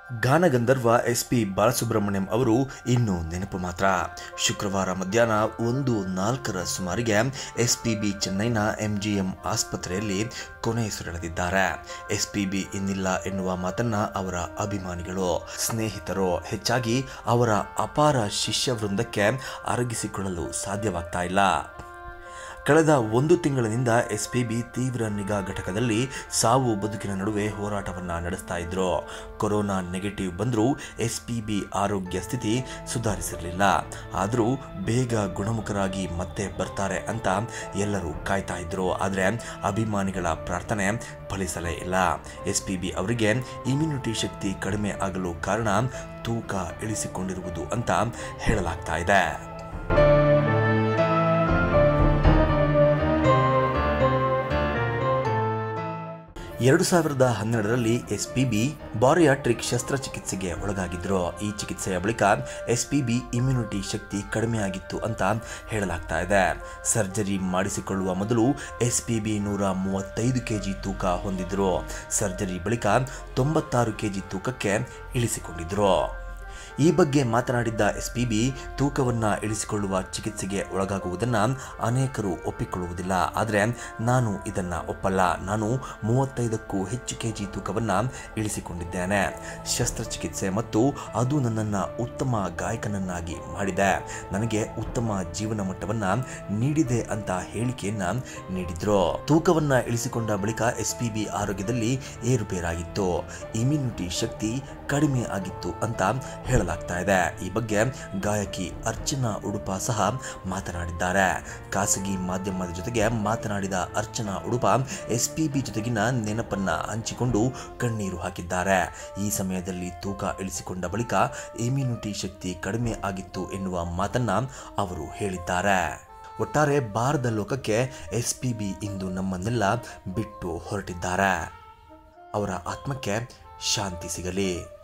ಗಾನಗಂಧರ್ವ S P Balasubrahmanyam ಅವರು ಇನ್ನೂ ನೆನಪು ಮಾತ್ರ ಶುಕ್ರವಾರ ಮಧ್ಯಾಹ್ನ ಒಂದು ನಾಲ್ಕರ ಸುಮಾರಿಗೆ ಎಸ್ ಪಿ ಬಿ ಚೆನ್ನೈನ ಎಂಜಿಎಂ ಆಸ್ಪತ್ರೆಯಲ್ಲಿ ಕೊನೆಯುಸಿರೆಳೆದಿದ್ದಾರೆ ಎಸ್ ಪಿ ಬಿ ಇನ್ನಿಲ್ಲ ಎನ್ನುವ ಮಾತನ್ನ ಅವರ ಅಭಿಮಾನಿಗಳು ಸ್ನೇಹಿತರು ಹೆಚ್ಚಾಗಿ ಅವರ ಅಪಾರ ಶಿಷ್ಯ ವೃಂದಕ್ಕೆ ಅರಗಿಸಿಕೊಳ್ಳಲು ಸಾಧ್ಯವಾಗ್ತಾ ಇಲ್ಲ ಕಳೆದ ಒಂದು ತಿಂಗಳಿನಿಂದ ಎಸ್ ಪಿ ಬಿ ತೀವ್ರ ನಿಗಾ ಘಟಕದಲ್ಲಿ ಸಾವು ಬದುಕಿನ ನಡುವೆ ಹೋರಾಟವನ್ನ ನಡೆಸ್ತಾ ಇದ್ರು ಕೊರೋನಾ ನೆಗೆಟಿವ್ ಬಂದರೂ ಎಸ್ ಪಿ ಬಿ ಆರೋಗ್ಯ ಸ್ಥಿತಿ ಸುಧಾರಿಸಿರಲಿಲ್ಲ ಆದರೂ ಬೇಗ ಗುಣಮುಖರಾಗಿ ಮತ್ತೆ ಬರ್ತಾರೆ ಅಂತ ಎಲ್ಲರೂ ಕಾಯ್ತಾ ಇದ್ರು ಆದರೆ ಅಭಿಮಾನಿಗಳ ಪ್ರಾರ್ಥನೆ ಫಲಿಸಲೇ ಇಲ್ಲ ಎಸ್ ಪಿ ಬಿ ಅವರಿಗೆ ಇಮ್ಯುನಿಟಿ ಶಕ್ತಿ ಕಡಿಮೆ ಆಗಲು ಕಾರಣ ತೂಕ ಇಳಿಸಿಕೊಂಡಿರುವುದು ಅಂತ ಹೇಳಲಾಗ್ತಾ ಇದೆ ಎರಡು ಸಾವಿರದ ಹನ್ನೆರಡರಲ್ಲಿ ಎಸ್ ಪಿ ಬಿ ಬಾರಿಯಾಟ್ರಿಕ್ ಶಸ್ತ್ರಚಿಕಿತ್ಸೆಗೆ ಒಳಗಾಗಿದ್ರು ಈ ಚಿಕಿತ್ಸೆಯ ಬಳಿಕ ಎಸ್ ಪಿ ಬಿ ಇಮ್ಯುನಿಟಿ ಶಕ್ತಿ ಕಡಿಮೆಯಾಗಿತ್ತು ಅಂತ ಹೇಳಲಾಗ್ತಾ ಇದೆ ಸರ್ಜರಿ ಮಾಡಿಸಿಕೊಳ್ಳುವ ಮೊದಲು ಎಸ್ ಪಿ ಬಿ ನೂರ ಮೂವತ್ತೈದು ಕೆಜಿ ತೂಕ ಹೊಂದಿದ್ರು ಸರ್ಜರಿ ಬಳಿಕ ತೊಂಬತ್ತಾರು ಕೆಜಿ ತೂಕಕ್ಕೆ ಇಳಿಸಿಕೊಂಡಿದ್ರು ಈ ಬಗ್ಗೆ ಮಾತನಾಡಿದ್ದ ಎಸ್ ಪಿ ಬಿ ತೂಕವನ್ನು ಇಳಿಸಿಕೊಳ್ಳುವ ಚಿಕಿತ್ಸೆಗೆ ಒಳಗಾಗುವುದನ್ನು ಅನೇಕರು ಒಪ್ಪಿಕೊಳ್ಳುವುದಿಲ್ಲ ಆದರೆ ನಾನು ಇದನ್ನು ಒಪ್ಪಲ್ಲ ನಾನು ಮೂವತ್ತೈದಕ್ಕೂ ಹೆಚ್ಚು ಕೆ ಜಿ ತೂಕವನ್ನು ಇಳಿಸಿಕೊಂಡಿದ್ದೇನೆ ಶಸ್ತ್ರಚಿಕಿತ್ಸೆ ಮತ್ತು ಅದು ನನ್ನನ್ನು ಉತ್ತಮ ಗಾಯಕನನ್ನಾಗಿ ಮಾಡಿದೆ ನನಗೆ ಉತ್ತಮ ಜೀವನ ಮಟ್ಟವನ್ನು ನೀಡಿದೆ ಅಂತ ಹೇಳಿಕೆಯನ್ನ ನೀಡಿದ್ರು ತೂಕವನ್ನು ಇಳಿಸಿಕೊಂಡ ಬಳಿಕ ಎಸ್ ಪಿ ಬಿ ಆರೋಗ್ಯದಲ್ಲಿ ಏರುಪೇರಾಗಿತ್ತು ಇಮ್ಯುನಿಟಿ ಶಕ್ತಿ ಕಡಿಮೆ ಆಗಿತ್ತು ಅಂತ ಹೇಳಲಾಗ್ತಾ ಇದೆ ಈ ಬಗ್ಗೆ ಗಾಯಕಿ ಅರ್ಚನಾ ಉಡುಪ ಸಹ ಮಾತನಾಡಿದ್ದಾರೆ ಖಾಸಗಿ ಮಾಧ್ಯಮದ ಜೊತೆಗೆ ಮಾತನಾಡಿದ Archana Udupa S P B ಜೊತೆಗಿನ ನೆನಪನ್ನ ಹಂಚಿಕೊಂಡು ಕಣ್ಣೀರು ಹಾಕಿದ್ದಾರೆ ಈ ಸಮಯದಲ್ಲಿ ತೂಕ ಇಳಿಸಿಕೊಂಡ ಬಳಿಕ ಇಮ್ಯುನಿಟಿ ಶಕ್ತಿ ಕಡಿಮೆ ಆಗಿತ್ತು ಎನ್ನುವ ಮಾತನ್ನ ಅವರು ಹೇಳಿದ್ದಾರೆ ಒಟ್ಟಾರೆ ಭಾರತ ಲೋಕಕ್ಕೆ ಎಸ್ ಪಿ ಬಿ ಇಂದು ನಮ್ಮನ್ನೆಲ್ಲ ಬಿಟ್ಟು ಹೊರಟಿದ್ದಾರೆ ಅವರ ಆತ್ಮಕ್ಕೆ ಶಾಂತಿ ಸಿಗಲಿ